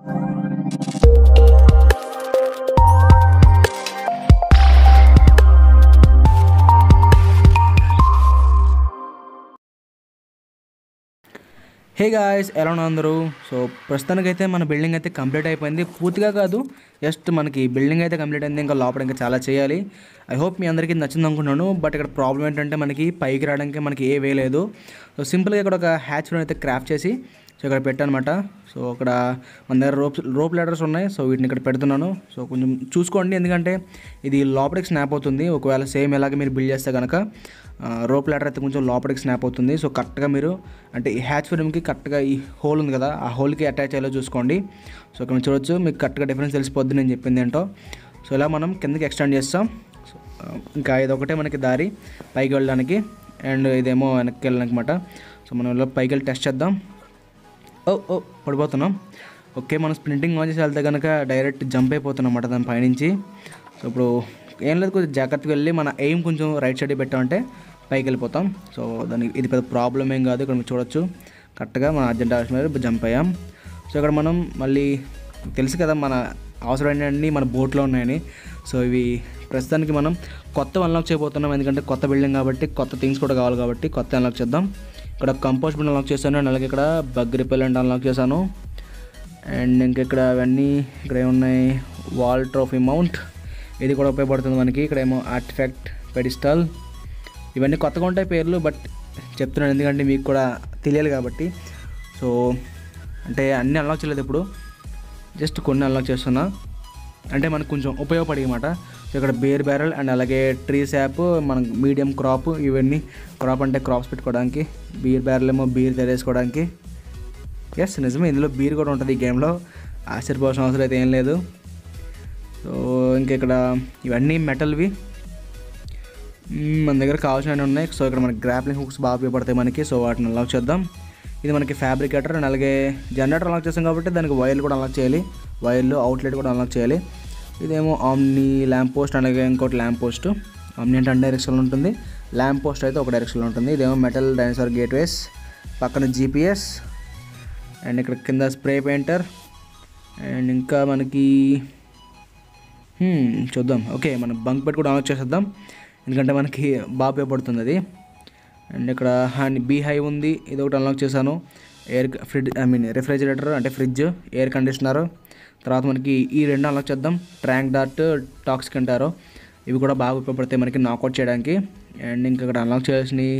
Hey guys ఎలా ఉన్నారు అందరూ సో ప్రస్తుతానికైతే మన బిల్డింగ్ అయితే కంప్లీట్ అయిపోయింది పూర్తిగా కాదు జస్ట్ మనకి బిల్డింగ్ అయితే కంప్లీట్ అయింది ఇంకా లోపల ఇంకా చాలా చేయాలి ఐ హోప్ మీ అందరికీ నచ్చింది అనుకుంటున్నాను బట్ ఇక్కడ ప్రాబ్లం ఏంటంటే మనకి పైకి రావడానికి మనకి ఏ వే లేదు సో సింపుల్గా ఇక్కడ ఒక హ్యాచ్ అయితే క్రాఫ్ట్ చేసి సో ఇక్కడ పెట్టానమాట సో అక్కడ మన దగ్గర రోప్ రోప్ లెటర్స్ ఉన్నాయి సో వీటిని ఇక్కడ పెడుతున్నాను సో కొంచెం చూసుకోండి ఎందుకంటే ఇది లోపలికి స్నాప్ అవుతుంది ఒకవేళ సేమ్ ఎలాగ మీరు బిల్డ్ చేస్తే కనుక రోప్ లెటర్ అయితే కొంచెం లోపలికి స్నాప్ అవుతుంది సో కరెక్ట్గా మీరు అంటే ఈ హ్యాచ్ ఫిల్మ్కి కరెక్ట్గా ఈ హోల్ ఉంది కదా ఆ హోల్కి అటాచ్ అయ్యేలా చూసుకోండి సో ఇక్కడ మీరు చూడొచ్చు మీకు కరెక్ట్గా డిఫరెన్స్ తెలిసిపోద్ది నేను చెప్పింది ఏంటో సో ఇలా మనం కిందకి ఎక్స్టెండ్ చేస్తాం సో, ఆ, ఇంకా ఇది ఒకటే మనకి దారి పైకి వెళ్ళడానికి అండ్ ఇదేమో వెనక్కి వెళ్ళాలన్నమాట సో మనం ఇలా పైకి వెళ్ళి టెస్ట్ చేద్దాం ఓ ఓ పడిపోతున్నాం ఓకే మనం స్ప్రింటింగ్ ఆన్ చేసి వెళ్తే కనుక డైరెక్ట్ జంప్ అయిపోతున్నాం అన్నమాట దాని పైనుంచి సో ఇప్పుడు ఏం లేదు కొంచెం జాగ్రత్తగా వెళ్ళి మన ఎయిమ్ కొంచెం రైట్ సైడ్ పెట్టామంటే పైకి వెళ్ళిపోతాం సో దానికి ఇది పెద్ద ప్రాబ్లం ఏం కాదు ఇక్కడ మీరు చూడొచ్చు కరెక్ట్గా మన అర్జెంట్ అవసరం మీద జంప్ అయ్యాం సో ఇక్కడ మనం మళ్ళీ తెలుసు కదా మన అవసరమైనవన్నీ మన బోట్లో ఉన్నాయని సో ఇవి ప్రస్తుతానికి మనం కొత్త అన్లాక్ చేయబోతున్నాం ఎందుకంటే కొత్త బిల్డింగ్ కాబట్టి కొత్త థింగ్స్ కూడా కావాలి కాబట్టి కొత్త అన్లాక్ చేద్దాం ఇక్కడ కంపోస్ట్ బిన్ అన్లాక్ చేశాను అండ్ అలాగే ఇక్కడ బగ్ రిపెలెంట్ అన్లాక్ చేశాను అండ్ ఇంకా ఇక్కడ అవన్నీ ఇక్కడ ఏమున్నాయి వాల్ ట్రోఫీ మౌంట్ ఇది కూడా ఉపయోగపడుతుంది మనకి ఇక్కడ ఏమో ఆర్టిఫాక్ట్ పెడిస్టాల్ ఇవన్నీ కొత్తగా ఉంటాయి పేర్లు బట్ చెప్తున్నాను ఎందుకంటే మీకు కూడా తెలియాలి కాబట్టి సో అంటే అన్నీ అన్లాక్ చేయలేదు ఇప్పుడు జస్ట్ కొన్ని అన్లాక్ చేస్తున్నా అంటే మనకు కొంచెం ఉపయోగపడే అన్నమాట సో ఇక్కడ బేర్ బ్యారల్ అండ్ అలాగే ట్రీ శాప్ మనం మీడియం క్రాప్ ఇవన్నీ క్రాప్ అంటే క్రాప్స్ పెట్టుకోవడానికి బీర్ బ్యారల్ ఏమో బీర్ తెరేసుకోవడానికి ఎస్ నిజమే ఇందులో బీర్ కూడా ఉంటుంది ఈ గేమ్లో ఆశ్చర్యపోవాల్సిన అవసరం అయితే ఏం లేదు సో ఇంకా ఇక్కడ ఇవన్నీ మెటల్వి మ్మ్, మన దగ్గర కావాల్సినవి ఉన్నాయి సో ఇక్కడ మనకి గ్రాప్లింగ్ హుక్స్ బాగా ఉపయోగపడతాయి మనకి సో వాటిని అన్లాక్ చేద్దాం ఇది మనకి ఫ్యాబ్రికేటర్ అండ్ అలాగే జనరేటర్ అన్లాక్ చేస్తాం కాబట్టి దానికి వైర్లు కూడా అన్లాక్ చేయాలి వైర్లు అవుట్లెట్ కూడా అన్లాక్ చేయాలి ఇదేమో ఆమ్ని ల్యాంప్ పోస్ట్ అలాగే ఇంకోటి ల్యాంప్ పోస్ట్ ఆమ్ని అంటే అన్ని డైరెక్షన్లో ఉంటుంది ల్యాంప్ పోస్ట్ అయితే ఒక డైరెక్షన్లో ఉంటుంది ఇదేమో మెటల్ డైనోసార్ గేట్వేస్ పక్కన జీపీఎస్ అండ్ ఇక్కడ కింద స్ప్రే పెయింటర్ అండ్ ఇంకా మనకి హ్మ్, చూద్దాం ఓకే మనం బంక్ పెట్టి కూడా ఆన్ చేసేద్దాం ఎందుకంటే మనకి బాగా ఉపయోగపడుతుంది అది అండ్ ఇక్కడ హాని బీ హై ఉంది ఇది ఒకటి అన్లాక్ చేశాను air fridge I mean refrigerator అంటే ఫ్రిడ్జ్ ఎయిర్ కండిషనర్ తర్వాత మనకి ఈ రెండు అన్లాక్ చేద్దాం ట్రాంక్ డాట్ టాక్సిక్ అంటారు ఇవి కూడా బాగా ఉపయోగపడతాయి మనకి నాకౌట్ చేయడానికి అండ్ ఇంకా ఇక్కడ అన్లాక్ చేయాల్సినవి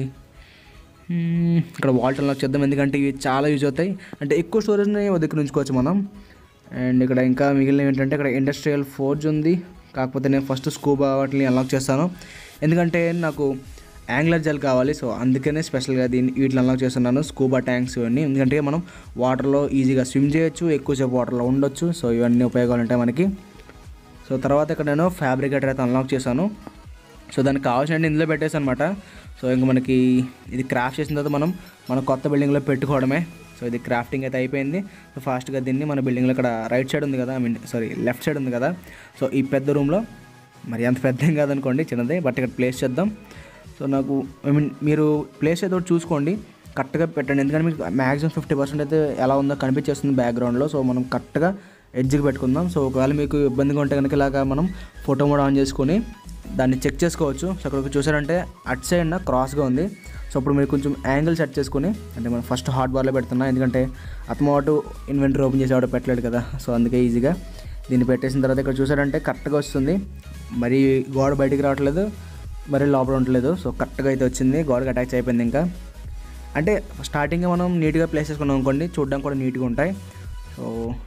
మ్మ్. ఇక్కడ వాల్ట్ అన్లాక్ చేద్దాం ఎందుకంటే ఇవి చాలా యూజ్ అవుతాయి అంటే ఎక్కువ స్టోరేజ్ని ఒక దగ్గర ఉంచుకోవచ్చు మనం అండ్ ఇక్కడ ఇంకా మిగిలినవి ఏంటంటే ఇక్కడ ఇండస్ట్రియల్ ఫోర్జ్ ఉంది కాకపోతే నేను ఫస్ట్ స్కూబా వాటిని అన్లాక్ చేస్తాను ఎందుకంటే నాకు యాంగ్లర్ జెల్ కావాలి సో అందుకనే స్పెషల్గా దీన్ని వీటిని అన్లాక్ చేస్తున్నాను స్కూబా ట్యాంక్స్ ఇవన్నీ ఎందుకంటే మనం వాటర్లో ఈజీగా స్విమ్ చేయొచ్చు ఎక్కువసేపు వాటర్లో ఉండొచ్చు సో ఇవన్నీ ఉపయోగాలు ఉంటాయి మనకి సో తర్వాత ఇక్కడ నేను ఫ్యాబ్రికేటర్ అయితే అన్లాక్ చేశాను సో దానికి కావాల్సిన ఇందులో పెట్టేసి అనమాట సో ఇంకా మనకి ఇది క్రాఫ్ట్ చేసిన తర్వాత మనం మన కొత్త బిల్డింగ్లో పెట్టుకోవడమే సో ఇది క్రాఫ్టింగ్ అయితే అయిపోయింది సో ఫాస్ట్గా దీన్ని మన బిల్డింగ్లో ఇక్కడ రైట్ సైడ్ ఉంది కదా I mean sorry left side ఉంది కదా సో ఈ పెద్ద రూమ్లో మరి అంత పెద్ద ఏం కాదనుకోండి చిన్నదే బట్ ఇక్కడ ప్లేస్ చేద్దాం సో నాకు ఐ మీన్ మీరు ప్లేస్ ఏదో ఒకటి చూసుకోండి కరెక్ట్గా పెట్టండి ఎందుకంటే మీకు మ్యాక్సిమం ఫిఫ్టీ పర్సెంట్ అయితే ఎలా ఉందో కనిపించేస్తుంది బ్యాక్గ్రౌండ్లో సో మనం కరెక్ట్గా ఎడ్జ్కి పెట్టుకుందాం సో ఒకవేళ మీకు ఇబ్బందిగా ఉంటే కనుక ఇలాగా మనం ఫోటో మోడ్ ఆన్ చేసుకొని దాన్ని చెక్ చేసుకోవచ్చు సో అక్కడ చూసారంటే అట్ సైడ్ క్రాస్గా ఉంది సో ఇప్పుడు మీరు కొంచెం యాంగిల్ సెట్ చేసుకొని అంటే మనం ఫస్ట్ హాట్ బార్లో పెడుతున్నా ఎందుకంటే అతమాటు ఇన్వెంటరీ ఓపెన్ చేసేవాడు పెట్టలేడు కదా సో అందుకే ఈజీగా దీన్ని పెట్టేసిన తర్వాత ఇక్కడ చూసారంటే కరెక్ట్గా వస్తుంది మరి గోడ బయటికి రావట్లేదు మరి లోపల ఉండలేదు సో కరెక్ట్గా అయితే వచ్చింది గోడకి అటాచ్ అయిపోయింది ఇంకా అంటే స్టార్టింగ్గా మనం నీట్గా ప్లేస్ చేసుకున్నాం అనుకోండి చూడడానికి కూడా నీట్గా ఉంటాయి సో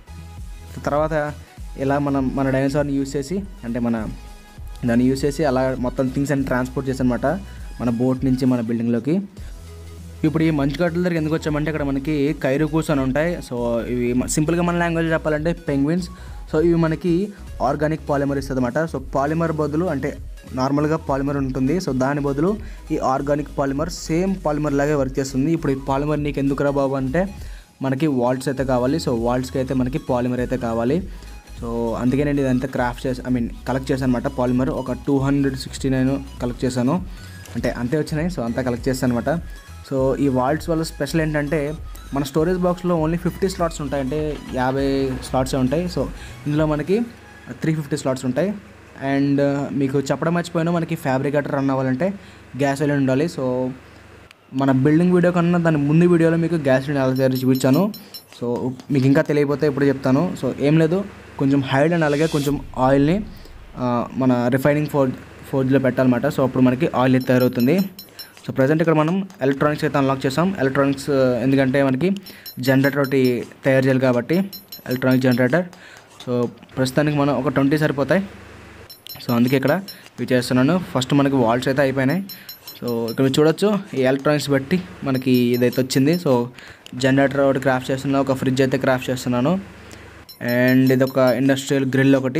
తర్వాత ఇలా మనం మన డైనోసార్ని యూస్ చేసి అంటే మన దాన్ని యూస్ చేసి అలా మొత్తం థింగ్స్ అన్ని ట్రాన్స్పోర్ట్ చేసానమాట మన బోట్ నుంచి మన బిల్డింగ్లోకి ఇప్పుడు ఈ మంచు గడ్డల దగ్గర ఎందుకు వచ్చామంటే ఇక్కడ మనకి కైరుకూస్ అని ఉంటాయి సో ఇవి మ- సింపుల్గా మన లాంగ్వేజ్ చెప్పాలంటే పెంగ్విన్స్ సో ఇవి మనకి ఆర్గానిక్ పాలిమర్ ఇస్తుంది అనమాట సో పాలిమర్ బదులు అంటే నార్మల్గా పాలిమర్ ఉంటుంది సో దాని బదులు ఈ ఆర్గానిక్ పాలిమర్ సేమ్ పాలిమర్ లాగే వర్క్ చేస్తుంది ఇప్పుడు ఈ పాలిమర్ నీకు ఎందుకురా బాబు అంటే మనకి వాల్ట్స్ అయితే కావాలి సో వాల్ట్స్కి అయితే మనకి పాలిమర్ అయితే కావాలి సో అందుకే నేను ఇదంతా క్రాఫ్ట్ చేసి ఐ మీన్ కలెక్ట్ చేశాను అనమాట పాలిమర్ ఒక two hundred sixty nine collect చేశాను అంటే అంతే వచ్చినాయి సో అంతా కలెక్ట్ చేస్తాను అనమాట సో ఈ వాల్ట్స్ వల్ల స్పెషల్ ఏంటంటే మన స్టోరేజ్ బాక్స్లో ఓన్లీ ఫిఫ్టీ స్లాట్స్ ఉంటాయి అంటే యాభై స్లాట్సే ఉంటాయి సో ఇందులో మనకి త్రీ ఫిఫ్టీ స్లాట్స్ ఉంటాయి అండ్ మీకు చెప్పడం మర్చిపోయినా మనకి ఫ్యాబ్రికేటర్ రన్ అవ్వాలంటే గ్యాస్ సిలిండర్ ఉండాలి సో మన బిల్డింగ్ వీడియో కన్నా దాని ముందు వీడియోలో మీకు గ్యాస్ సిలిండర్ ఎలా తయారు చూపించాను సో మీకు ఇంకా తెలియకపోతే ఇప్పుడు చెప్తాను సో ఏం లేదు కొంచెం హైడ్ అండ్ అలాగే కొంచెం ఆయిల్ని ఆ, మన రిఫైనింగ్ ఫోర్జ్ ఫోర్జ్లో పెట్టాలన్నమాట సో అప్పుడు మనకి ఆయిల్ అయితే తయారవుతుంది సో ప్రజెంట్ ఇక్కడ మనం ఎలక్ట్రానిక్స్ అయితే అన్లాక్ చేసాం ఎలక్ట్రానిక్స్ ఎందుకంటే మనకి జనరేటర్ ఒకటి తయారు చేయాలి కాబట్టి ఎలక్ట్రానిక్ జనరేటర్ సో ప్రస్తుతానికి మనం ఒక ట్వంటీ సరిపోతాయి సో అందుకే ఇక్కడ ఇవి చేస్తున్నాను ఫస్ట్ మనకి వాల్స్ అయితే అయిపోయినాయి సో ఇక్కడ మీరు చూడొచ్చు ఈ ఎలక్ట్రానిక్స్ బట్టి మనకి ఇదైతే వచ్చింది సో జనరేటర్ ఒకటి క్రాఫ్ట్ చేస్తున్నాను ఒక ఫ్రిడ్జ్ అయితే క్రాఫ్ట్ చేస్తున్నాను అండ్ ఇది ఒక ఇండస్ట్రియల్ గ్రిల్ ఒకటి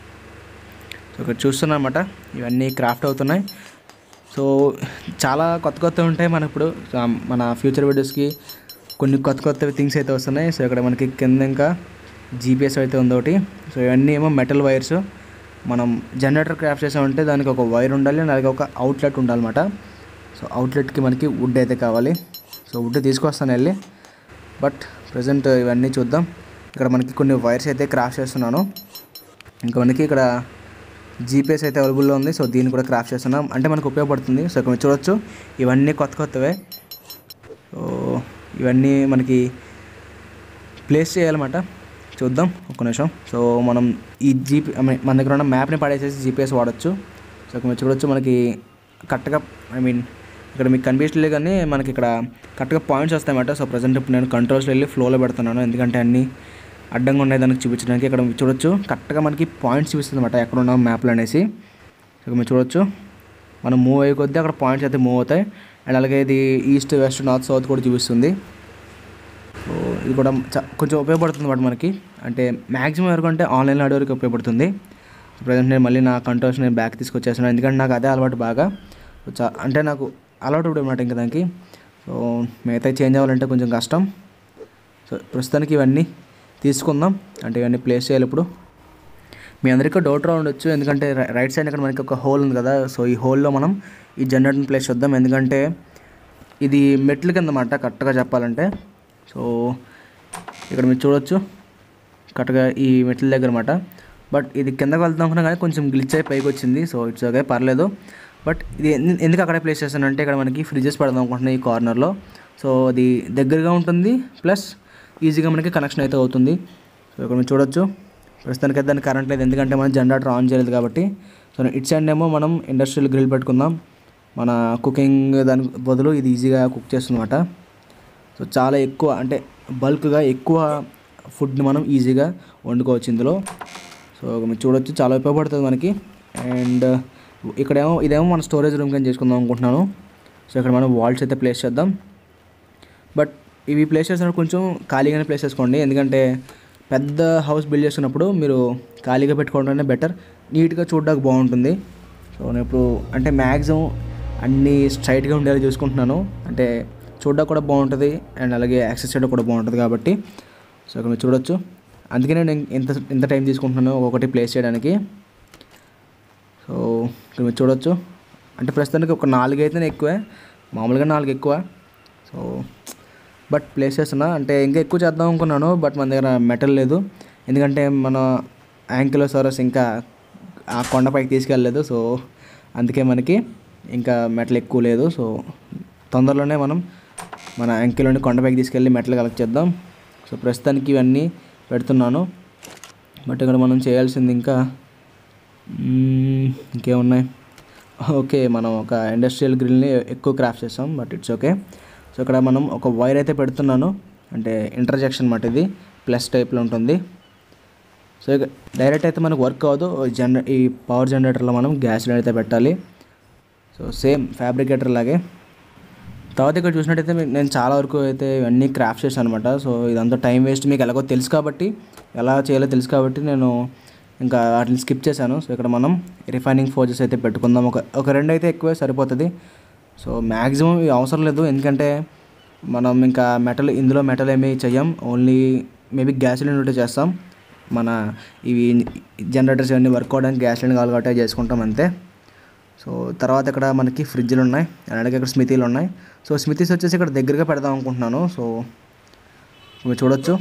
సో ఇక్కడ చూస్తున్నాను అనమాట ఇవన్నీ క్రాఫ్ట్ అవుతున్నాయి సో చాలా కొత్త కొత్త ఉంటాయి మన ఇప్పుడు సో మన ఫ్యూచర్ వీడియోస్కి కొన్ని కొత్త కొత్త థింగ్స్ అయితే వస్తున్నాయి సో ఇక్కడ మనకి కింద ఇంకా జీపీఎస్ అయితే ఉంది ఒకటి సో ఇవన్నీ ఏమో మెటల్ వైర్స్ మనం జనరేటర్ క్రాఫ్ట్ చేసామంటే దానికి ఒక వైర్ ఉండాలి అలాగే ఒక అవుట్లెట్ ఉండాలన్నమాట సో అవుట్లెట్కి మనకి వుడ్ అయితే కావాలి సో వుడ్ తీసుకొస్తాను వెళ్ళి బట్ ప్రజెంట్ ఇవన్నీ చూద్దాం ఇక్కడ మనకి కొన్ని వైర్స్ అయితే క్రాఫ్ట్ చేస్తున్నాను ఇంకా మనకి ఇక్కడ జీపీఎస్ అయితే అవైలబుల్లో ఉంది సో దీన్ని కూడా క్రాఫ్ట్ చేస్తున్నాం అంటే మనకు ఉపయోగపడుతుంది సో ఇక్కడ మీరు చూడొచ్చు ఇవన్నీ కొత్త కొత్తవే సో ఇవన్నీ మనకి ప్లేస్ చేయాలన్నమాట చూద్దాం ఒక్క నిమిషం సో మనం ఈ జీపీ ఐ మీన్ మన దగ్గర ఉన్న మ్యాప్ని పడేసేసి జీపీఎస్ వాడచ్చు సో ఇక్కడ మీరు చూడొచ్చు మనకి కరెక్ట్గా ఐ మీన్ ఇక్కడ మీకు కనిపించలేదు కానీ మనకి ఇక్కడ కరెక్ట్గా పాయింట్స్ వస్తాయన్నమాట సో ప్రజెంట్ ఇప్పుడు నేను కంట్రోల్స్లో వెళ్ళి ఫ్లోలో పెడుతున్నాను ఎందుకంటే అన్నీ అడ్డంగా ఉన్నాయి దానికి చూపించడానికి ఇక్కడ మీరు చూడొచ్చు కరెక్ట్గా మనకి పాయింట్స్ చూపిస్తుంది అనమాట ఎక్కడ ఉన్న మ్యాప్లు అనేసి సో మీరు చూడొచ్చు మనం మూవ్ అయ్యే కొద్దీ అక్కడ పాయింట్స్ అయితే మూవ్ అవుతాయి అండ్ అలాగే ఇది ఈస్ట్ వెస్ట్ నార్త్ సౌత్ కూడా చూపిస్తుంది సో ఇది కూడా చ- కొంచెం ఉపయోగపడుతుంది అన్నమాట మనకి అంటే మ్యాక్సిమం వరకు అంటే ఆన్లైన్ ఆడే వరకు ఉపయోగపడుతుంది ప్రజెంట్ నేను మళ్ళీ నా కంట్రోల్స్ నేను బ్యాక్ తీసుకొచ్చేస్తున్నాను ఎందుకంటే నాకు అదే అలవాటు బాగా సో చా అంటే నాకు అలవాటు ఉంటుంది అనమాట ఇంకా దానికి సో మిగతా చేంజ్ అవ్వాలంటే కొంచెం కష్టం సో ప్రస్తుతానికి ఇవన్నీ తీసుకుందాం అంటే ఇవన్నీ ప్లేస్ చేయాలి ఇప్పుడు మీ అందరికీ డౌట్ రా ఉండొచ్చు ఎందుకంటే రై- రైట్ సైడ్ ఇక్కడ మనకి ఒక హోల్ ఉంది కదా సో ఈ హోల్లో మనం ఈ జనరేటర్ ప్లేస్ చేద్దాం ఎందుకంటే ఇది మెట్ల కింద మాట కరెక్ట్గా చెప్పాలంటే సో ఇక్కడ మీరు చూడొచ్చు కరెక్ట్గా ఈ మెట్ల దగ్గర మాట బట్ ఇది కిందకి వెళ్తాం అనుకున్నా కానీ కొంచెం గ్లిచ్ అయి పైకి వచ్చింది సో ఇట్స్ ఓకే పర్లేదు బట్ ఇది ఎందు- ఎందుకు అక్కడే ప్లేస్ చేస్తానంటే ఇక్కడ మనకి ఫ్రిడ్జెస్ పెడదాం అనుకుంటున్నాను ఈ కార్నర్లో సో అది దగ్గరగా ఉంటుంది ప్లస్ ఈజీగా మనకి కనెక్షన్ అయితే అవుతుంది సో ఇక్కడ మీరు చూడొచ్చు ప్రస్తుతానికి దానికి కరెంట్ లేదు ఎందుకంటే మనం జనరేటర్ ఆన్ చేయలేదు కాబట్టి సో ఇట్ సైడ్ ఏమో మనం ఇండస్ట్రియల్ గ్రిల్ పెట్టుకుందాం మన కుకింగ్ దాని బదులు ఇది ఈజీగా కుక్ చేస్తుందన్నమాట సో చాలా ఎక్కువ అంటే బల్క్గా ఎక్కువ ఫుడ్ని మనం ఈజీగా వండుకోవచ్చు ఇందులో సో మీరు చూడొచ్చు చాలా ఉపయోగపడుతుంది మనకి అండ్ ఇక్కడేమో ఇదేమో మన స్టోరేజ్ రూమ్ కింద చేసుకుందాం అనుకుంటున్నాను సో ఇక్కడ మనం వాల్స్ అయితే ప్లేస్ చేద్దాం బట్ ఇవి ప్లేస్ చేసినప్పుడు కొంచెం ఖాళీగానే ప్లేస్ చేసుకోండి ఎందుకంటే పెద్ద హౌస్ బిల్డ్ చేసుకున్నప్పుడు మీరు ఖాళీగా పెట్టుకోవడం బెటర్ నీట్గా చూడడానికి బాగుంటుంది సో నేను ఇప్పుడు అంటే మ్యాక్సిమం అన్నీ స్ట్రైట్గా ఉండేలా చూసుకుంటున్నాను అంటే చూడడానికి కూడా బాగుంటుంది అండ్ అలాగే యాక్సెస్ చేయడం కూడా బాగుంటుంది కాబట్టి సో ఇక్కడ మీరు చూడొచ్చు అందుకే నేను ఇంత ఇంత టైం తీసుకుంటున్నాను ఒక్కొక్కటి ప్లేస్ చేయడానికి సో ఇక్కడ మీరు చూడొచ్చు అంటే ప్రస్తుతానికి ఒక నాలుగు అయితేనే ఎక్కువే మామూలుగా నాలుగు ఎక్కువ సో బట్ ప్లేస్ చేస్తున్నా అంటే ఇంకా ఎక్కువ చేద్దాం అనుకున్నాను బట్ మన దగ్గర మెటల్ లేదు ఎందుకంటే మన యాంకిలోసారస్ ఇంకా ఆ కొండపైకి తీసుకెళ్ళలేదు సో అందుకే మనకి ఇంకా మెటల్ ఎక్కువ లేదు సో తొందరలోనే మనం మన యాంకిలోని కొండపైకి తీసుకెళ్ళి మెటల్ కలెక్ట్ చేద్దాం సో ప్రస్తుతానికి ఇవన్నీ పెడుతున్నాను బట్ ఇక్కడ మనం చేయాల్సింది ఇంకా మ్మ్, ఇంకేమున్నాయి ఓకే మనం ఒక ఇండస్ట్రియల్ గ్రిల్ని ఎక్కువ క్రాఫ్ట్ చేస్తాం బట్ ఇట్స్ ఓకే సో ఇక్కడ మనం ఒక వైర్ అయితే పెడుతున్నాను అంటే ఇంటర్జెక్షన్ మాట ఇది ప్లస్ టైప్లో ఉంటుంది సో ఇక డైరెక్ట్ అయితే మనకు వర్క్ అవ్వదు జనరే ఈ పవర్ జనరేటర్లో మనం గ్యాస్ అయితే పెట్టాలి సో సేమ్ ఫ్యాబ్రికేటర్ లాగే తర్వాత ఇక్కడ చూసినట్టయితే మీ- నేను చాలా వరకు అయితే ఇవన్నీ క్రాఫ్ట్ చేశాను అనమాట సో ఇదంతా టైం వేస్ట్ మీకు ఎలాగో తెలుసు కాబట్టి ఎలా చేయాలో తెలుసు కాబట్టి నేను ఇంకా వాటిని స్కిప్ చేశాను సో ఇక్కడ మనం రిఫైనింగ్ ఫోర్జెస్ అయితే పెట్టుకుందాం ఒక ఒక రెండు అయితే ఎక్కువే సరిపోతుంది సో మ్యాక్సిమం ఇవి అవసరం లేదు ఎందుకంటే మనం ఇంకా మెటల్ ఇందులో మెటల్ ఏమీ చెయ్యం ఓన్లీ మేబీ గ్యాస్ ఉంటే చేస్తాం మన ఇవి జనరేటర్స్ ఇవన్నీ వర్క్ అవడానికి గ్యాస్ లైన్ కావాలి కాబట్టి అవి చేసుకుంటాం అంతే సో తర్వాత ఇక్కడ మనకి ఫ్రిడ్జ్లు ఉన్నాయి అలాగే ఇక్కడ స్మితీలు ఉన్నాయి సో స్మితీస్ వచ్చేసి ఇక్కడ దగ్గరగా పెడదాం అనుకుంటున్నాను సో మీరు చూడొచ్చు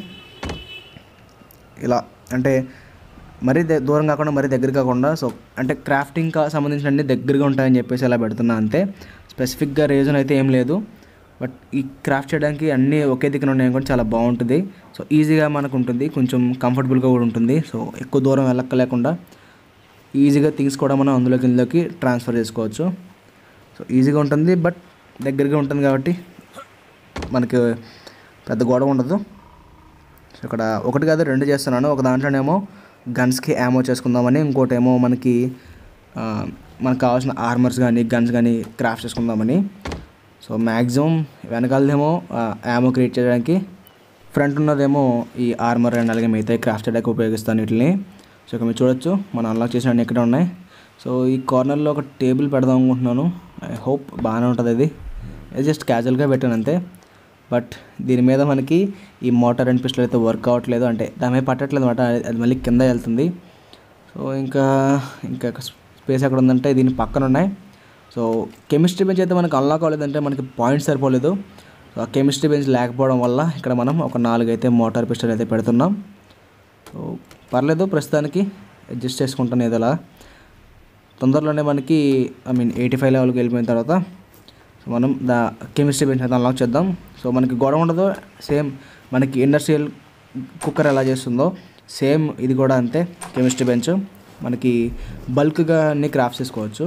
ఇలా అంటే మరీ ద- దూరం కాకుండా మరీ దగ్గర కాకుండా సో అంటే క్రాఫ్టింగ్ సంబంధించిన అన్ని దగ్గరగా ఉంటాయని చెప్పేసి ఇలా పెడుతున్నా అంతే స్పెసిఫిక్గా రీజన్ అయితే ఏం లేదు బట్ ఈ క్రాఫ్ట్ చేయడానికి అన్నీ ఒకే దిక్కున ఉన్నాయి కూడా చాలా బాగుంటుంది సో ఈజీగా మనకు ఉంటుంది కొంచెం కంఫర్టబుల్గా కూడా ఉంటుంది సో ఎక్కువ దూరం వెళ్ళక్కలేకుండా ఈజీగా థింగ్స్ కూడా మనం అందులోకి ఇందులోకి ట్రాన్స్ఫర్ చేసుకోవచ్చు సో ఈజీగా ఉంటుంది బట్ దగ్గరగా ఉంటుంది కాబట్టి మనకి పెద్ద గొడవ ఉండదు సో ఇక్కడ ఒకటి కాదు రెండు చేస్తున్నాను ఒక దాంట్లోనేమో గన్స్కి యామో చేసుకుందామని ఇంకోటి ఏమో మనకి ఆ, మనకు కావాల్సిన ఆర్మర్స్ కానీ గన్స్ కానీ క్రాఫ్ట్ చేసుకుందామని సో మ్యాక్సిమం వెనకాలదేమో యామో క్రియేట్ చేయడానికి ఫ్రంట్ ఉన్నదేమో ఈ ఆర్మర్ అండ్ అలాగే మిగతా క్రాఫ్ట్ చేయడానికి ఉపయోగిస్తాను వీటిని సో ఇక్కడ మీరు చూడొచ్చు మనం అన్లాక్ చేసిన అన్ని ఇక్కడ ఉన్నాయి సో ఈ కార్నర్లో ఒక టేబుల్ పెడదాం అనుకుంటున్నాను ఐ హోప్ బాగానే ఉంటుంది అది ఇది జస్ట్ క్యాజువల్గా పెట్టాను అంతే బట్ దీని మీద మనకి ఈ మోటార్ అండ్ పిస్టల్ అయితే వర్క్ అవ్వట్లేదు అంటే దాని మీద పట్టట్లేదు అనమాట అది మళ్ళీ కింద వెళ్తుంది సో ఇంకా ఇంకా స్పేస్ ఎక్కడ ఉందంటే దీని పక్కన ఉన్నాయి సో కెమిస్ట్రీ బెంచ్ అయితే మనకు అన్లాక్ అవ్వలేదంటే మనకి పాయింట్స్ సరిపోలేదు సో ఆ కెమిస్ట్రీ బెంచ్ లేకపోవడం వల్ల ఇక్కడ మనం ఒక నాలుగు అయితే మోటార్ పిస్టల్ అయితే పెడుతున్నాం సో పర్లేదు ప్రస్తుతానికి అడ్జస్ట్ చేసుకుంటాను ఏదోలా తొందరలోనే మనకి ఐ మీన్ ఎయిటీ ఫైవ్ లెవెల్కి వెళ్ళిపోయిన తర్వాత సో మనం దా కెమిస్ట్రీ బెంచ్ అయితే అన్లాక్ చేద్దాం సో మనకి గొడవ ఉండదు సేమ్ మనకి ఇండస్ట్రియల్ కుక్కర్ ఎలా చేస్తుందో సేమ్ ఇది కూడా అంతే కెమిస్ట్రీ బెంచ్ మనకి బల్క్గా అన్ని క్రాఫ్ట్ చేసుకోవచ్చు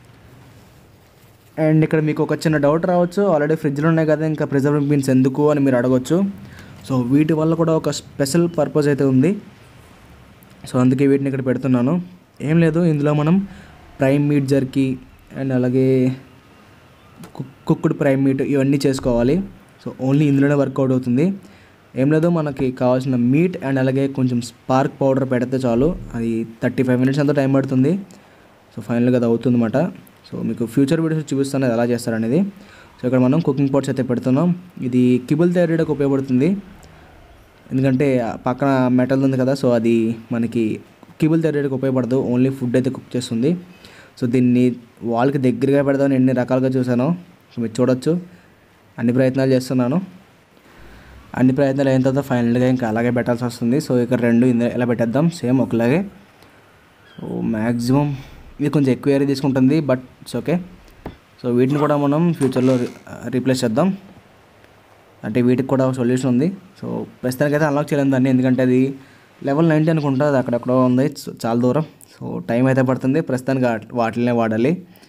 అండ్ ఇక్కడ మీకు ఒక చిన్న డౌట్ రావచ్చు ఆల్రెడీ ఫ్రిడ్జ్లో ఉన్నాయి కదా ఇంకా ప్రిజర్వింగ్ బీన్స్ ఎందుకు అని మీరు అడగవచ్చు సో వీటి వల్ల కూడా ఒక స్పెషల్ పర్పస్ అయితే ఉంది సో అందుకే వీటిని ఇక్కడ పెడుతున్నాను ఏం లేదు ఇందులో మనం ప్రైమ్ మీట్ జర్కీ అండ్ అలాగే కుక్ కుక్డ్ ప్రైమ్ మీట్ ఇవన్నీ చేసుకోవాలి సో ఓన్లీ ఇందులోనే వర్కౌట్ అవుతుంది ఏం లేదు మనకి కావాల్సిన మీట్ అండ్ అలాగే కొంచెం స్పార్క్ పౌడర్ పెడితే చాలు అది థర్టీ ఫైవ్ మినిట్స్ అంతా టైం పడుతుంది సో ఫైనల్గా అది అవుతుంది అనమాట సో మీకు ఫ్యూచర్ వీడియోస్ చూపిస్తాను అది ఎలా చేస్తారనేది సో ఇక్కడ మనం కుకింగ్ పాట్స్ అయితే పెడుతున్నాం ఇది కిబుల్ తయారీకి ఉపయోగపడుతుంది ఎందుకంటే ఆ పక్కన మెటల్ ఉంది కదా సో అది మనకి కిబుల్ తయారీకి ఉపయోగపడదు ఓన్లీ ఫుడ్ అయితే కుక్ చేస్తుంది సో దీన్ని వాళ్ళకి దగ్గరగా పెడదామని ఎన్ని రకాలుగా చూసాను సో మీరు చూడొచ్చు అన్ని ప్రయత్నాలు చేస్తున్నాను అన్ని ప్రయత్నాలు అయిన తర్వాత ఫైనల్గా ఇంకా అలాగే పెట్టాల్సి వస్తుంది సో ఇక్కడ రెండు ఇందులో ఎలా పెట్టేద్దాం సేమ్ ఒకలాగే సో మ్యాక్సిమం ఇది కొంచెం ఎక్కువ ఏరియా తీసుకుంటుంది బట్ ఇట్స్ ఓకే సో వీటిని కూడా మనం ఫ్యూచర్లో రీప్లేస్ చేద్దాం అంటే వీటికి కూడా సొల్యూషన్ ఉంది సో ప్రస్తుతానికి అయితే అన్లాక్ చేయలేదు దాన్ని ఎందుకంటే అది లెవెల్ నైంటీ అనుకుంటా అది అక్కడెక్కడ ఉంది సో చాలా దూరం సో టైం అయితే పడుతుంది ప్రస్తుతానికి వాటి- వాటినే వాడాలి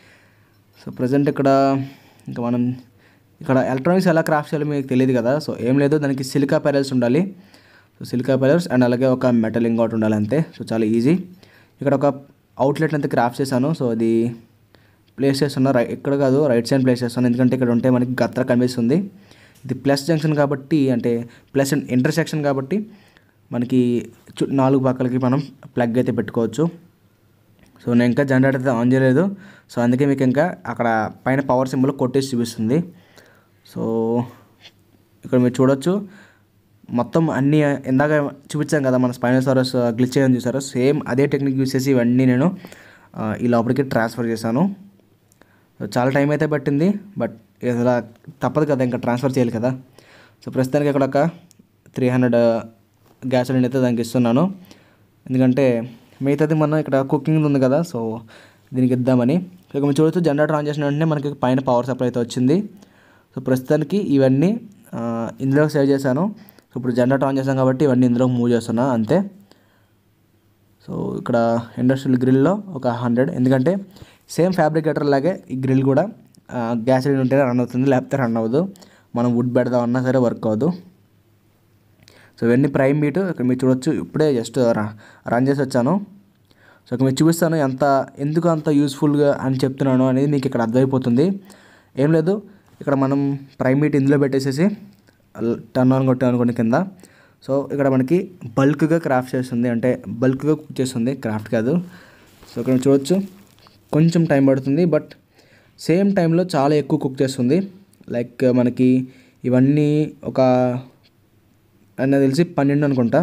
సో ప్రజెంట్ ఇక్కడ ఇంకా మనం ఇక్కడ ఎలక్ట్రానిక్స్ ఎలా క్రాఫ్ట్ చేయాలో మీకు తెలియదు కదా సో ఏం లేదు దానికి సిలికా పెరల్స్ ఉండాలి సో సిలికా పెరల్స్ అండ్ అలాగే ఒక మెటల్ ఇంకోటి ఉండాలి అంతే సో చాలా ఈజీ ఇక్కడ ఒక అవుట్లెట్ అయితే క్రాఫ్ట్ చేశాను సో అది ప్లేస్ చేస్తున్నా రై ఇక్కడ కాదు రైట్ సైడ్ ప్లేస్ చేస్తాను ఎందుకంటే ఇక్కడ ఉంటే మనకి గత్ర కనిపిస్తుంది ఇది ప్లస్ జంక్షన్ కాబట్టి అంటే ప్లస్ అండ్ ఇంటర్సెక్షన్ కాబట్టి మనకి చు నాలుగు పక్కలకి మనం ప్లగ్ అయితే పెట్టుకోవచ్చు సో నేను ఇంకా జనరేటర్ అయితే ఆన్ చేయలేదు సో అందుకే మీకు ఇంకా అక్కడ పైన పవర్ సింబల్ కొట్టేసి చూపిస్తుంది సో ఇక్కడ మీరు చూడొచ్చు మొత్తం అన్ని ఇందాక చూపించాం కదా మన స్పైనల్ సారస్ గ్లిచ్ చేయని చూసారు సేమ్ అదే టెక్నిక్ యూస్ చేసి ఇవన్నీ నేను ఆ, ఈ లోపలికి ట్రాన్స్ఫర్ చేశాను సో చాలా టైం అయితే పట్టింది బట్ ఇలా తప్పదు కదా ఇంకా ట్రాన్స్ఫర్ చేయాలి కదా సో ప్రస్తుతానికి ఇక్కడ ఒక త్రీ హండ్రెడ్ గ్యాస్ సిలిండర్ అయితే దానికి ఇస్తున్నాను ఎందుకంటే మిగతాది మనం ఇక్కడ కుకింగ్ ఉంది కదా సో దీనికి ఇద్దామని ఇక మీరు చూడొచ్చు జనరేటర్ ఆన్ చేసిన వెంటనే మనకి పైన పవర్ సప్లై అయితే వచ్చింది సో ప్రస్తుతానికి ఇవన్నీ ఆ, ఇందులో సేవ్ చేశాను సో ఇప్పుడు జనరేటర్ ఆన్ చేశాను కాబట్టి ఇవన్నీ ఇందులో మూవ్ చేస్తున్నా అంతే సో ఇక్కడ ఇండస్ట్రియల్ గ్రిల్లో ఒక హండ్రెడ్ ఎందుకంటే సేమ్ ఫ్యాబ్రికేటర్ లాగే ఈ గ్రిల్ కూడా గ్యాస్ సిలిండర్ ఉంటేనే రన్ అవుతుంది లేకపోతే రన్ అవ్వదు మనం వుడ్ పెడదామన్నా సరే వర్క్ అవ్వదు సో ఇవన్నీ ప్రైమ్ బీట్ ఇక్కడ మీరు చూడొచ్చు ఇప్పుడే జస్ట్ రన్ చేసి వచ్చాను సో ఇక్కడ మీరు చూపిస్తాను ఎంత ఎందుకు అంత యూస్ఫుల్గా అని చెప్తున్నాను అనేది మీకు ఇక్కడ అర్థమైపోతుంది ఏం లేదు ఇక్కడ మనం ప్రైమ్ బీట్ ఇందులో పెట్టేసేసి టర్న్ ఆన్ కొట్టాం అనుకోండి కింద సో ఇక్కడ మనకి బల్క్గా క్రాఫ్ట్ చేస్తుంది అంటే బల్క్గా కుక్ చేస్తుంది క్రాఫ్ట్ కాదు సో ఇక్కడ మీరు చూడొచ్చు కొంచెం టైం పడుతుంది బట్ సేమ్ టైంలో చాలా ఎక్కువ కుక్ చేస్తుంది లైక్ మనకి ఇవన్నీ ఒక నాకు తెలిసి పన్నెండు అనుకుంటా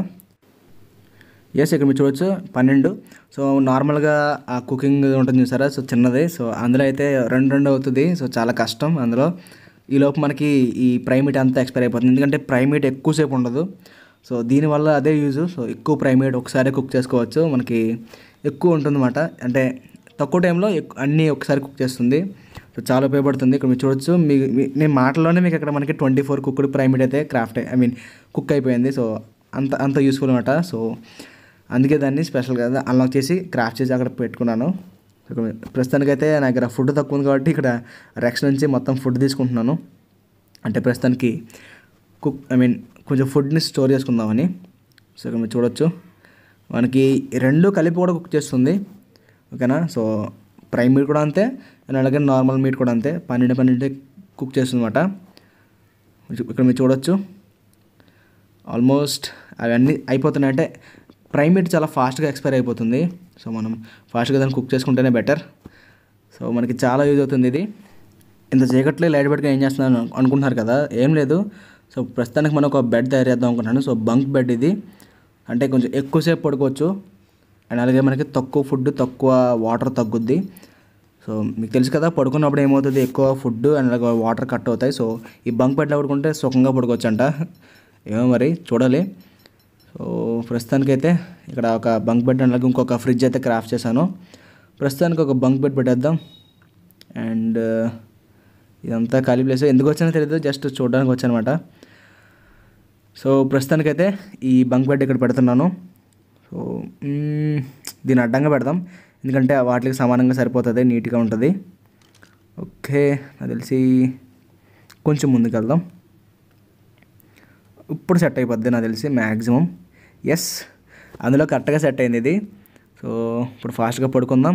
ఎస్ ఇక్కడ మీరు చూడొచ్చు పన్నెండు సో నార్మల్గా ఆ కుకింగ్ ఉంటుంది చూసారా సో చిన్నది సో అందులో అయితే రెండు రెండు అవుతుంది సో చాలా కష్టం అందులో ఈలోపు మనకి ఈ ప్రైమేట్ అంతా ఎక్స్పైర్ అయిపోతుంది ఎందుకంటే ప్రైమేట్ ఎక్కువసేపు ఉండదు సో దీనివల్ల అదే యూజ్ సో ఎక్కువ ప్రైమేట్ ఒకసారి కుక్ చేసుకోవచ్చు మనకి ఎక్కువ ఉంటుందన్నమాట అంటే తక్కువ టైంలో ఎక్కు- అన్నీ ఒకసారి కుక్ చేస్తుంది సో చాలా ఉపయోగపడుతుంది ఇక్కడ మీరు చూడొచ్చు మీ మీ- నేను మాటల్లోనే మీకు ఇక్కడ మనకి ట్వంటీ ఫోర్ కుక్డ్ ప్రైమేట్ అయితే క్రాఫ్ట్ ఐ మీన్ కుక్ అయిపోయింది సో అంత అంత యూస్ఫుల్ అనమాట సో అందుకే దాన్ని స్పెషల్గా అన్లాక్ చేసి క్రాఫ్ట్ చేసి అక్కడ పెట్టుకున్నాను ఇక్కడ ప్రస్తుతానికైతే నా దగ్గర ఫుడ్ తక్కువ ఉంది కాబట్టి ఇక్కడ రెక్స్ నుంచి మొత్తం ఫుడ్ తీసుకుంటున్నాను అంటే ప్రస్తుతానికి కుక్ ఐ మీన్ కొంచెం ఫుడ్ని స్టోర్ చేసుకుందామని సో ఇక్కడ మీరు చూడొచ్చు మనకి రెండు కలిపి కూడా కుక్ చేస్తుంది ఓకేనా సో ప్రైమ్ మీట్ కూడా అంతే అండ్ అలాగే నార్మల్ మీట్ కూడా అంతే పన్నెండు పన్నెండు కుక్ చేస్తుంది అనమాట ఇక్కడ మీరు చూడొచ్చు ఆల్మోస్ట్ అవన్నీ అయిపోతున్నాయి అంటే ప్రైమ్ మీట్ చాలా ఫాస్ట్గా ఎక్స్పైర్ అయిపోతుంది సో మనం ఫాస్ట్గా దాన్ని కుక్ చేసుకుంటేనే బెటర్ సో మనకి చాలా యూజ్ అవుతుంది ఇది ఇంత చీకట్లో లైట్ పెట్టుకుని ఏం చేస్తున్నాను అనుకుంటున్నారు కదా ఏం లేదు సో ప్రస్తుతానికి మనం ఒక బెడ్ తయారు చేద్దాం అనుకుంటున్నాను సో బంక్ బెడ్ ఇది అంటే కొంచెం ఎక్కువసేపు పడుకోవచ్చు అండ్ అలాగే మనకి తక్కువ ఫుడ్ తక్కువ వాటర్ తగ్గుద్ది సో మీకు తెలుసు కదా పడుకున్నప్పుడు ఏమవుతుంది ఎక్కువ ఫుడ్ అండ్ అలాగే వాటర్ కట్ అవుతాయి సో ఈ బంక్ బెడ్లో పడుకుంటే సుఖంగా పడుకోవచ్చు అంట ఏమో మరి చూడాలి సో ప్రస్తుతానికైతే ఇక్కడ ఒక బంక్ బెడ్ అలాగే ఇంకొక ఫ్రిడ్జ్ అయితే క్రాఫ్ట్ చేశాను ప్రస్తుతానికి ఒక బంక్ బెడ్ పెట్టేద్దాం అండ్ ఇదంతా ఖాళీ ప్లేస్ ఎందుకు వచ్చానో తెలియదు జస్ట్ చూడడానికి వచ్చానమాట సో ప్రస్తుతానికైతే ఈ బంక్ బెడ్ ఇక్కడ పెడుతున్నాను సో మ్మ్, దీన్ని అడ్డంగా పెడదాం ఎందుకంటే వాటికి సమానంగా సరిపోతుంది నీట్గా ఉంటుంది ఓకే నాకు తెలిసి కొంచెం ముందుకు వెళ్దాం ఇప్పుడు సెట్ అయిపోద్ది నాకు తెలిసి మ్యాక్సిమం ఎస్ అందులో కరెక్ట్గా సెట్ అయింది ఇది సో ఇప్పుడు ఫాస్ట్గా పడుకుందాం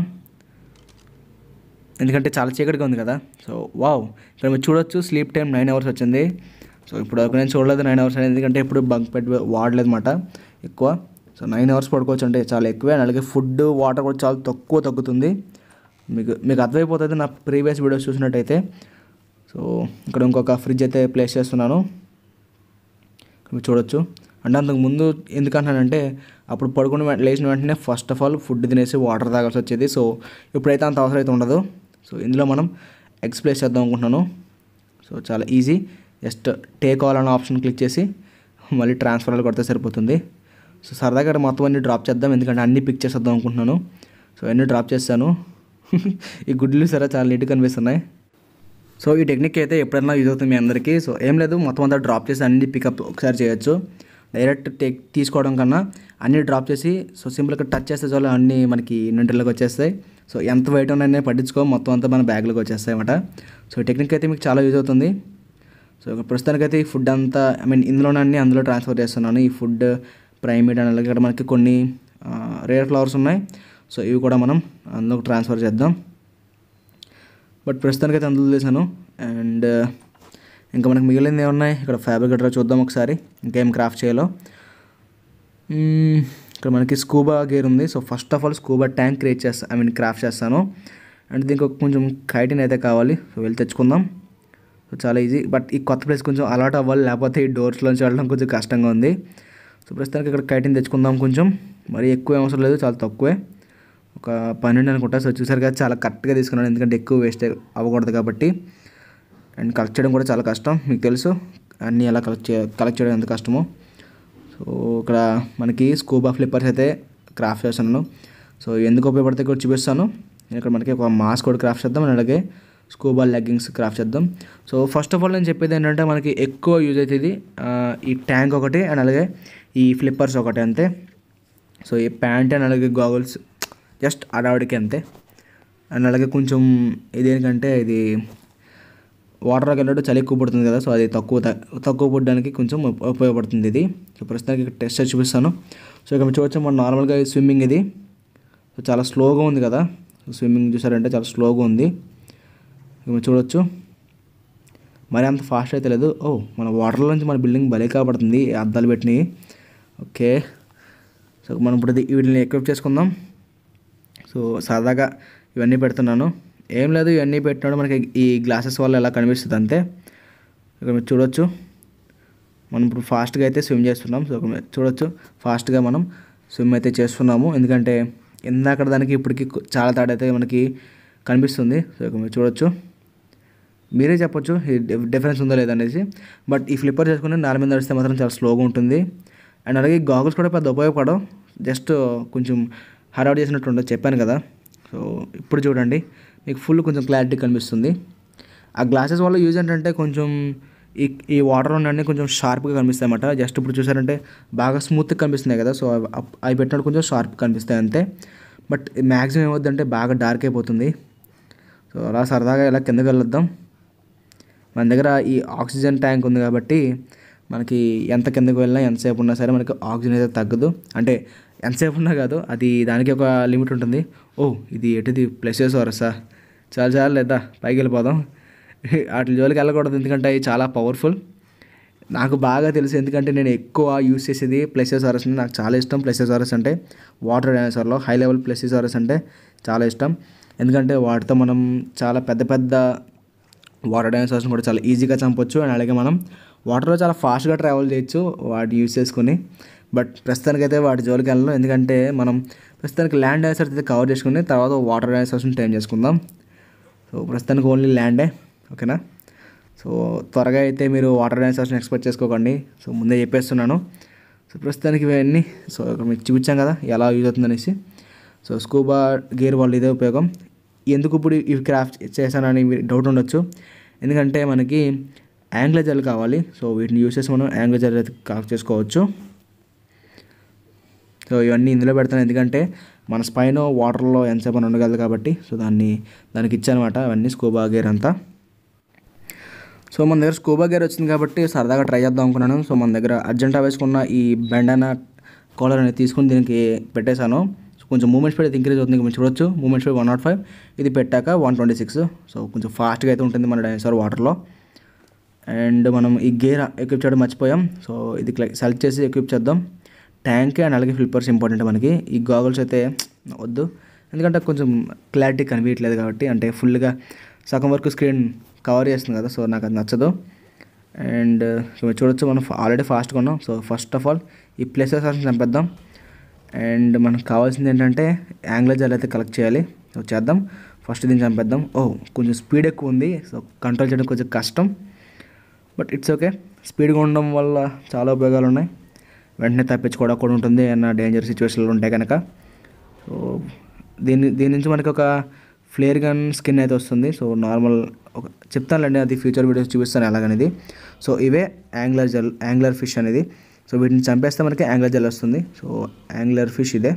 ఎందుకంటే చాలా చీకటిగా ఉంది కదా సో వావ్ ఇక్కడ మీరు చూడొచ్చు స్లీప్ టైం నైన్ అవర్స్ వచ్చింది సో ఇప్పుడు వరకు నేను చూడలేదు నైన్ అవర్స్ అనేది ఎందుకంటే ఇప్పుడు బంక్ పెట్టి వాడలేదు అనమాట ఎక్కువ సో నైన్ అవర్స్ పడుకోవచ్చు అంటే చాలా ఎక్కువే అండ్ అలాగే ఫుడ్ వాటర్ కూడా చాలా తక్కువ తగ్గుతుంది మీకు మీకు అర్థమైపోతుంది నా ప్రీవియస్ వీడియోస్ చూసినట్టయితే సో ఇక్కడ ఇంకొక ఫ్రిడ్జ్ అయితే ప్లేస్ చేస్తున్నాను మీరు చూడొచ్చు అంటే అంతకు ముందు ఎందుకంటానంటే అప్పుడు పడుకుని వెం- లేచిన వెంటనే ఫస్ట్ ఆఫ్ ఆల్ ఫుడ్ తినేసి వాటర్ తాగాల్సి వచ్చేది సో ఇప్పుడైతే అంత అవసరం అయితే ఉండదు సో ఇందులో మనం ఎగ్స్ ప్లేస్ చేద్దాం అనుకుంటున్నాను సో చాలా ఈజీ జస్ట్ టేక్ ఆల్ అనే ఆప్షన్ క్లిక్ చేసి మళ్ళీ ట్రాన్స్ఫర్ కొడితే సరిపోతుంది సో సరదాగా ఇక్కడ మొత్తం అన్ని డ్రాప్ చేద్దాం ఎందుకంటే అన్ని పిక్ చేసేద్దాం అనుకుంటున్నాను సో అన్నీ డ్రాప్ చేస్తాను ఈ గుడ్లు సరే చాలా నీట్గా కనిపిస్తున్నాయి సో ఈ టెక్నిక్ అయితే ఎప్పుడైనా యూజ్ అవుతుంది మీ అందరికీ సో ఏం లేదు మొత్తం అంతా డ్రాప్ చేసి అన్ని పికప్ ఒకసారి చేయొచ్చు డైరెక్ట్ టేక్ తీసుకోవడం కన్నా అన్ని డ్రాప్ చేసి సో సింపుల్గా టచ్ చేస్తే చాలు అన్నీ మనకి ఇన్వెంటరీలోకి వచ్చేస్తాయి సో ఎంత వెయిట్ ఉన్నాయని పట్టించుకో మొత్తం అంతా మన బ్యాగ్లోకి వచ్చేస్తాయి అన్నమాట సో ఈ టెక్నిక్ అయితే మీకు చాలా యూజ్ అవుతుంది సో ఇక ప్రస్తుతానికైతే ఈ ఫుడ్ అంతా ఐ మీన్ ఇందులోనే అన్ని అందులో ట్రాన్స్ఫర్ చేస్తున్నాను ఈ ఫుడ్ ప్రైమేట్ అండ్ అలాగే ఇక్కడ మనకి కొన్ని రేర్ ఫ్లవర్స్ ఉన్నాయి సో ఇవి కూడా మనం అందులోకి ట్రాన్స్ఫర్ చేద్దాం బట్ ప్రస్తుతానికైతే అందులో చేశాను అండ్ ఇంకా మనకు మిగిలింది ఏమున్నాయి ఇక్కడ ఫ్యాబ్రిక్ గట్రా చూద్దాం ఒకసారి ఇంకేం క్రాఫ్ట్ చేయాలో మ్మ్, ఇక్కడ మనకి స్కూబా గేర్ ఉంది so first of all scuba tank create చేస్తా ఐ మీన్ క్రాఫ్ట్ చేస్తాను అండ్ దీనికి ఒక కొంచెం కైటిన్ అయితే కావాలి సో వెళ్ళి తెచ్చుకుందాం సో చాలా ఈజీ బట్ ఈ కొత్త ప్లేస్ కొంచెం అలవాట్ అవ్వాలి లేకపోతే ఈ డోర్స్లోంచి వెళ్ళడం కొంచెం కష్టంగా ఉంది సో ప్రస్తుతానికి ఇక్కడ కైటిన్ తెచ్చుకుందాం కొంచెం మరి ఎక్కువ ఏం అవసరం లేదు చాలా తక్కువే ఒక పన్నెండు అనుకుంటా సో చూసారు కదా చాలా కరెక్ట్గా తీసుకున్నాను ఎందుకంటే ఎక్కువ వేస్ట్ అవ్వకూడదు కాబట్టి అండ్ కలెక్ట్ చేయడం కూడా చాలా కష్టం మీకు తెలుసు అన్నీ ఎలా కలెక్ట్ చే కలెక్ట్ చేయడం ఎంత కష్టమో సో ఇక్కడ మనకి స్కూబా ఫ్లిప్పర్స్ అయితే క్రాఫ్ట్ చేస్తున్నాను సో ఎందుకు ఉపయోగపడతాయి కూడా చూపిస్తాను ఇక్కడ మనకి ఒక మాస్క్ కూడా క్రాఫ్ట్ చేద్దాం అండ్ అలాగే స్కూబా లెగ్గింగ్స్ క్రాఫ్ట్ చేద్దాం సో ఫస్ట్ ఆఫ్ ఆల్ నేను చెప్పేది ఏంటంటే మనకి ఎక్కువ యూజ్ అవుతుంది ఆ, ఈ ట్యాంక్ ఒకటి అండ్ అలాగే ఈ ఫ్లిప్పర్స్ ఒకటి అంతే సో ఈ ప్యాంట్ అండ్ అలాగే గాగుల్స్ జస్ట్ అడావిడికి అంతే అండ్ అలాగే కొంచెం ఇదేంటంటే ఇది వాటర్లోకి వెళ్ళడం చలి ఎక్కువ పడుతుంది కదా సో అది తక్కువ త- తక్కువ పడడానికి కొంచెం ఉప- ఉపయోగపడుతుంది ఇది సో ప్రస్తుతానికి ఇక్కడ టెస్ట్ చేసి చూపిస్తాను సో ఇక్కడ మీరు చూడొచ్చు మన నార్మల్గా స్విమ్మింగ్ ఇది సో చాలా స్లోగా ఉంది కదా స్విమ్మింగ్ చూసారంటే చాలా స్లోగా ఉంది ఇక మీరు చూడొచ్చు మరి అంత ఫాస్ట్ అయితే లేదు ఓ మన వాటర్లో నుంచి మన బిల్డింగ్ భలే కాబడుతుంది ఈ అద్దాలు పెట్టినవి ఓకే సో మనం ఇప్పుడు ఇది వీటిని ఎక్విప్ చేసుకుందాం సో సరదాగా ఇవన్నీ పెడుతున్నాను ఏం లేదు ఇవన్నీ పెట్టినప్పుడు మనకి ఈ గ్లాసెస్ వల్ల ఎలా కనిపిస్తుంది అంతే ఇక్కడ మీరు చూడొచ్చు మనం ఇప్పుడు ఫాస్ట్గా అయితే స్విమ్ చేస్తున్నాం సో ఇక్కడ మీరు చూడొచ్చు ఫాస్ట్గా మనం స్విమ్ అయితే చేస్తున్నాము ఎందుకంటే ఇందాక దానికి ఇప్పటికి కొ- చాలా తేడా అయితే మనకి కనిపిస్తుంది సో ఇక్కడ మీరు చూడొచ్చు మీరే చెప్పొచ్చు ఈ డిఫ్- డిఫరెన్స్ ఉందో లేదా అనేసి బట్ ఈ ఫ్లిప్పర్ చేసుకుని నేల మీద నడిస్తే మాత్రం చాలా స్లోగా ఉంటుంది అండ్ అలాగే గాగుల్స్ కూడా పెద్ద ఉపయోగపడవు జస్ట్ కొంచెం హడావుడి చేసినట్టు ఉండదు చెప్పాను కదా సో ఇప్పుడు చూడండి మీకు ఫుల్ కొంచెం క్లారిటీ కనిపిస్తుంది ఆ గ్లాసెస్ వల్ల యూజ్ ఏంటంటే కొంచెం ఈ ఈ వాటర్ ఉండండి కొంచెం షార్ప్గా కనిపిస్తాయి అన్నమాట జస్ట్ ఇప్పుడు చూసారంటే బాగా స్మూత్గా కనిపిస్తున్నాయి కదా సో అవి అప్- అవి పెట్టినప్పుడు కొంచెం షార్ప్ కనిపిస్తాయి అంతే బట్ మ్యాక్సిమం ఏమవుద్దంటే బాగా డార్క్ అయిపోతుంది సో అలా సరదాగా ఇలా కిందకి వెళ్ళొద్దాం మన దగ్గర ఈ ఆక్సిజన్ ట్యాంక్ ఉంది కాబట్టి మనకి ఎంత కిందకి వెళ్ళినా ఎంతసేపు ఉన్నా సరే మనకి ఆక్సిజన్ అయితే తగ్గదు అంటే ఎంతసేపు ఉన్నా కాదు అది దానికి ఒక లిమిట్ ఉంటుంది ఓ ఇది ఎటుది ప్లసెస్ వరసా చాలా చాలా లేదా పైకి వెళ్ళిపోదాం వాటి జోలికి వెళ్ళకూడదు ఎందుకంటే అవి చాలా పవర్ఫుల్ నాకు బాగా తెలుసు ఎందుకంటే నేను ఎక్కువ యూస్ చేసేది ప్లెసెసారస్ని నాకు చాలా ఇష్టం ప్లెసెసారస్ అంటే వాటర్ డైనోసార్లో హై లెవెల్ ప్లెసెసారస్ అంటే చాలా ఇష్టం ఎందుకంటే వాటితో మనం చాలా పెద్ద పెద్ద వాటర్ డైనోసార్స్ని కూడా చాలా ఈజీగా చంపొచ్చు అండ్ అలాగే మనం వాటర్లో చాలా ఫాస్ట్గా ట్రావెల్ చేయొచ్చు వాటి యూస్ చేసుకుని బట్ ప్రస్తుతానికైతే వాటి జోలికి వెళ్ళను ఎందుకంటే మనం ప్రస్తుతానికి ల్యాండ్ డైనోసార్స్ అయితే కవర్ చేసుకుని తర్వాత వాటర్ డైనోసార్స్ని టైం చేసుకుందాం సో ప్రస్తుతానికి ఓన్లీ ల్యాండే ఓకేనా సో త్వరగా అయితే మీరు వాటర్ డైనోసార్స్ని ఎక్స్పెక్ట్ చేసుకోకండి సో ముందే చెప్పేస్తున్నాను సో ప్రస్తుతానికి ఇవన్నీ సో ఇక్కడ మీకు చూపించాం కదా ఎలా యూజ్ అవుతుందనేసి సో స్కూబా గేర్ వాళ్ళు ఇదే ఉపయోగం ఎందుకు ఇప్పుడు ఇవి క్రాఫ్ట్ చేశానని మీరు డౌట్ ఉండొచ్చు ఎందుకంటే మనకి యాంగ్లర్ జెల్ కావాలి సో వీటిని యూస్ చేసి మనం యాంగ్లర్ జెల్ అయితే కలెక్ట్ చేసుకోవచ్చు సో ఇవన్నీ ఇందులో పెడతాను ఎందుకంటే మన స్పైన్ వాటర్లో ఎంతసేపు అని ఉండగలదు కాబట్టి సో దాన్ని దానికి ఇచ్చానమాట అవన్నీ స్కూబా గేర్ అంతా సో మన దగ్గర స్కూబా గేర్ వచ్చింది కాబట్టి సరదాగా ట్రై చేద్దాం అనుకున్నాను సో మన దగ్గర అర్జెంటా వేసుకున్న ఈ బెండానా కాలర్ అనేది తీసుకుని దీనికి పెట్టేశాను సో కొంచెం మూమెంట్ స్పీడ్ అయితే ఇంక్రీజ్ అవుతుంది మీరు చూడొచ్చు movement speed one nought five ఇది పెట్టాక వన్ ట్వంటీ సిక్స్ సో కొంచెం ఫాస్ట్గా అయితే ఉంటుంది మన డైనోసార్ వాటర్లో అండ్ మనం ఈ గేర్ ఎక్విప్ చేయడం మర్చిపోయాం సో ఇది సెలెక్ట్ చేసి ఎక్విప్ చేద్దాం ట్యాంక్ అండ్ అలాగే ఫ్లిప్పర్స్ ఇంపార్టెంట్ మనకి ఈ గాగుల్స్ అయితే వద్దు ఎందుకంటే కొంచెం క్లారిటీ కనిపించట్లేదు కాబట్టి అంటే ఫుల్గా సగం వరకు స్క్రీన్ కవర్ చేస్తుంది కదా సో నాకు అది నచ్చదు అండ్ సో మీరు చూడొచ్చు మనం ఆల్రెడీ ఫాస్ట్గా ఉన్నాం సో ఫస్ట్ ఆఫ్ ఆల్ ఈ ప్లేసెస్ చంపేద్దాం అండ్ మనకు కావాల్సింది ఏంటంటే యాంగ్లర్ జెల్ అయితే కలెక్ట్ చేయాలి సో చేద్దాం ఫస్ట్ దీన్ని చంపేద్దాం ఓ కొంచెం స్పీడ్ ఎక్కువ ఉంది సో కంట్రోల్ చేయడం కొంచెం కష్టం బట్ ఇట్స్ ఓకే స్పీడ్గా ఉండడం వల్ల చాలా ఉపయోగాలు ఉన్నాయి వెంటనే తప్పించుకోవడం కూడా ఉంటుంది అన్న డేంజర్ సిచ్యువేషన్లు ఉంటాయి కనుక సో దీని దీని నుంచి మనకి ఒక ఫ్లేర్ గన్ స్కిన్ అయితే వస్తుంది సో నార్మల్ ఒక చెప్తానులేండి అది ఫ్యూచర్ వీడియోస్ చూపిస్తాను ఎలాగనేది సో ఇవే యాంగ్లర్ జెల్ యాంగ్లర్ ఫిష్ అనేది సో వీటిని చంపేస్తే మనకి యాంగ్లర్ జెల్ వస్తుంది సో యాంగ్లర్ ఫిష్ ఇదే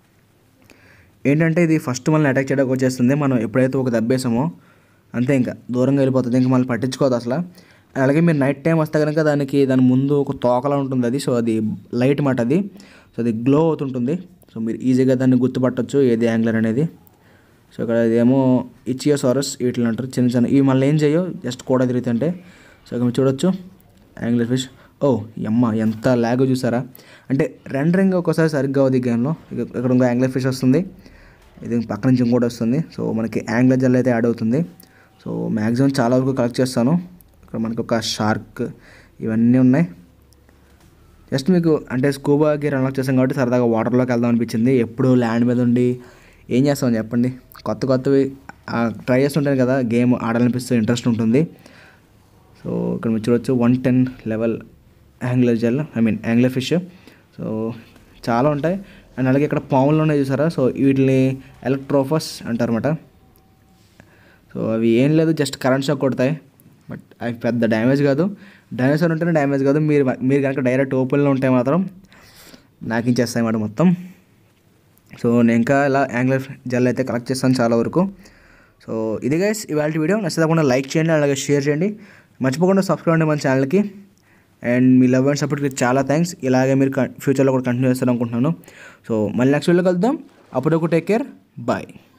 ఏంటంటే ఇది ఫస్ట్ మనల్ని అటాక్ చేయడానికి వచ్చేస్తుంది మనం ఎప్పుడైతే ఒక దెబ్బేసామో అంతే ఇంకా దూరంగా వెళ్ళిపోతుంది ఇంకా మనల్ని పట్టించుకోదు అసలు అలాగే మీరు నైట్ టైం వస్తే కనుక దానికి దాని ముందు ఒక తోకలా ఉంటుంది అది సో అది లైట్ మాట అది సో అది గ్లో అవుతుంటుంది సో మీరు ఈజీగా దాన్ని గుర్తుపట్టొచ్చు ఏది యాంగ్లర్ అనేది సో ఇక్కడ ఇదేమో ఇచియోసారస్ వీటిని అంటారు చిన్న చిన్న ఇవి మళ్ళీ ఏం చేయవు జస్ట్ కూడా తిరుగుతుంటే సో ఇక్కడ మీరు చూడొచ్చు యాంగ్లర్ ఫిష్ ఓ అమ్మ ఎంత ల్యాగ్ చూసారా అంటే రెండరింగ్ ఒక్కోసారి సరిగ్గా అవుతుంది ఈ గేమ్లో ఇక- ఇక్కడ ఇంకో యాంగ్లర్ ఫిష్ వస్తుంది ఇది పక్క నుంచి ఇంకోటి వస్తుంది సో మనకి యాంగ్లర్ జెల్ అయితే యాడ్ అవుతుంది సో మ్యాక్సిమం చాలా వరకు కలెక్ట్ చేస్తాను ఇక్కడ మనకి ఒక షార్క్ ఇవన్నీ ఉన్నాయి జస్ట్ మీకు అంటే స్కూబా గేర్ అన్లాక్ చేసాం కాబట్టి సరదాగా వాటర్లోకి వెళ్దాం అనిపించింది ఎప్పుడు ల్యాండ్ మీద ఉండి ఏం చేస్తామని చెప్పండి కొత్త కొత్తవి ట్రై చేస్తుంటాను కదా గేమ్ ఆడాలనిపిస్తే ఇంట్రెస్ట్ ఉంటుంది సో ఇక్కడ మీరు చూడొచ్చు one ten level angler gel I mean angler fish so చాలా ఉంటాయి అండ్ అలాగే ఇక్కడ పాములు ఉన్నాయి చూసారా సో వీటిని ఎలక్ట్రోఫస్ అంటారన్నమాట సో అవి ఏం లేదు జస్ట్ కరెంట్ షాక్ కొడతాయి బట్ అవి పెద్ద డ్యామేజ్ కాదు డైనోసార్ ఉంటేనే డ్యామేజ్ కాదు మీరు మీరు కనుక డైరెక్ట్ ఓపెన్లో ఉంటే మాత్రం నాకించేస్తాయి అన్నమాట మొత్తం సో నేను ఇంకా ఇలా యాంగ్లర్ జెల్ అయితే కలెక్ట్ చేస్తాను చాలా వరకు సో ఇది గైస్ ఇవాళ వీడియో నచ్చకుండా లైక్ చేయండి అలాగే షేర్ చేయండి మర్చిపోకుండా సబ్స్క్రైబ్ అండి మన ఛానల్కి అండ్ మీ లవ్ అండ్ సపోర్ట్కి చాలా థ్యాంక్స్ ఇలాగే మీరు ఫ్యూచర్లో కూడా కంటిన్యూ చేస్తారు అనుకుంటున్నాను సో మళ్ళీ నెక్స్ట్ వీడియో కలుద్దాం అప్పుడు టేక్ కేర్ బాయ్